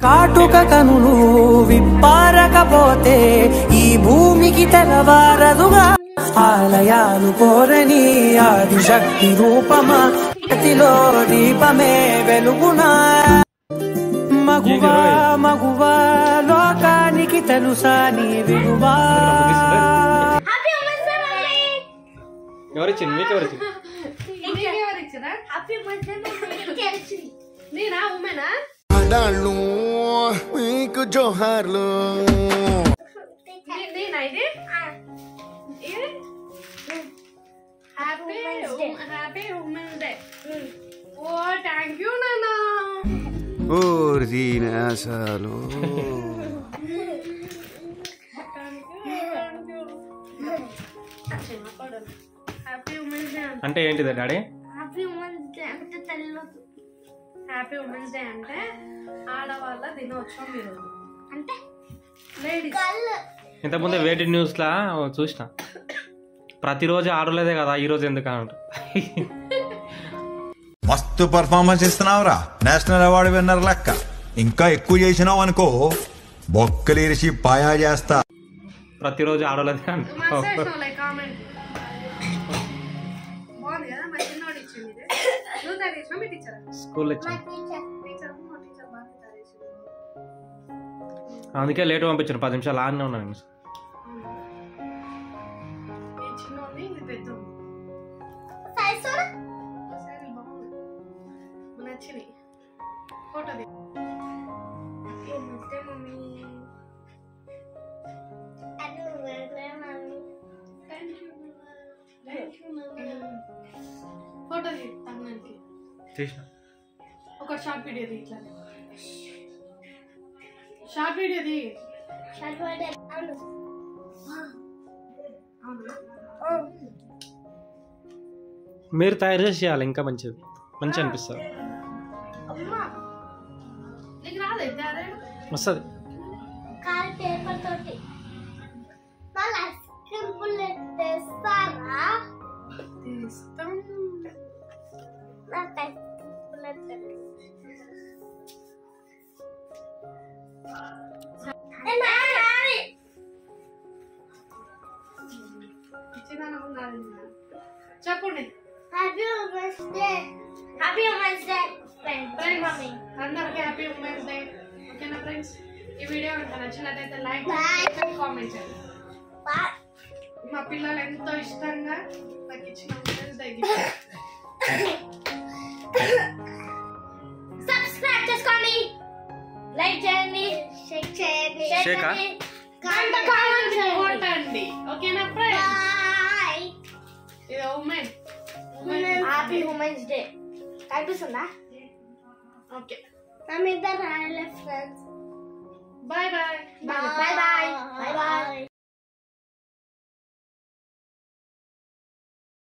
కాటుక కనులు విప్పారకపోతే ఈ భూమికి తెలవారదుగా ఆలయాలు కోరని ఆదిశక్తి రూపమా ప్రతిలో దీపమే వెలుగునా మగువా మగువా లోకానికి తెలుసా నీ విలువా హ్యాపీ ఉమెన్స్ డే మమ్మీ ఎవరిచ్చింది మీకు ఎవరిచ్చింది నీకెవరు ఇచ్చారా హ్యాపీ ఉమెన్స్ డే మమ్మీ తెలిసింది నేనా ఉమెనా ఆడాళ్ళు మీకు జోహార్లు నే- నేనా ఇది ఇది happy Women's Day. Happy women's day ఓ థ్యాంక్ యూ నాన్న అసలు హ్యాపీ ఉమెన్స్ డే అంటే ఏంటిది డాడీ హ్యాపీ ఉమెన్స్ డే అంటే తెలియదు హ్యాపీ ఉమెన్స్ డే అంటే ఆడవాళ్ళ దినోత్సవం ఈరోజు అంటే లేడీస్ కళ్ళు ఇంతకుముందే వేటి న్యూస్లా చూసిన ప్రతిరోజు ఆడలేదే కదా ఈ రోజు ఎందుకు అన్నట్టు మస్తు పర్ఫార్మెన్స్ ఇస్తున్నావురా నేషనల్ అవార్డు విన్నర్ లెక్క ఇంకా ఎక్కువ చేసినావు అనుకో బొక్కలేరిసి పాయా చేస్తా ప్రతిరోజు ఆడలేదే మా అంట సెషన్ లైక్ కామెంట్ బాగుంది కదా మా చిన్నోడు ఇచ్చింది ఇది నువ్వు తయారు చేసినా మీ టీచర్ స్కూల్లో ఇచ్చాను టీచర్ టీచర్ మా టీచర్ బాగా తయారు చేసింది అందుకే లేట్ పంపించాను పది నిమిషాలు ఆడనే ఉన్నాను నేను. ఈ చిన్న ఉంది ఇది పెద్ద ఉంది సైజ్ చూడు సరే బాగుంది నచ్చింది ఫోటో ది happy women's day mummy happy women's day mummy photo ది తగ్గడానికి చేసిన ఒక షార్ట్ వీడియో ది ఇట్లా షార్ట్ వీడియో ది షార్ట్ బర్త్డే అవును అవునా మీరు తయారు చేసి చేయాలి ఇంకా మంచిది మంచి అనిపిస్తుంది అమ్మా నీకు రాలేదు అదే వస్తుంది కాల్ పేపర్ తోటి మళ్ళీ ఐస్ క్రీమ్ బుల్లెట్ తెస్తారా తీస్తాం నాకు ఐస్ క్రీమ్ బుల్లెట్ తోటి ఇచ్చిన చెప్పండి happy women's day happy women's day friend friends mummy అందరికీ హ్యాపీ ఉమెన్స్ డే ఓకేనా ఫ్రెండ్స్ ఈ వీడియో కనుక నచ్చినట్టయితే లైక్ Bye. కామెంట్ చేయండి బాయ్ మా పిల్లలు ఎంతో ఇష్టంగా నాకు ఇచ్చిన ఉమెన్స్ డే గిఫ్ట్ సబ్స్క్రైబ్ చేసుకోండి లైక్ చేయండి షేర్ చేయండి Shake ఆ? గంట కామెంట్ చేయండి కొట్టండి ఓకేనా ఫ్రెండ్స్ బాయ్ ఇది ఉమెన్ హ్యాపీ ఉమెన్స్ డే కనిపిస్తుందా ఓకే మేము ఇద్దరు రాయలే friends bye bye bye bye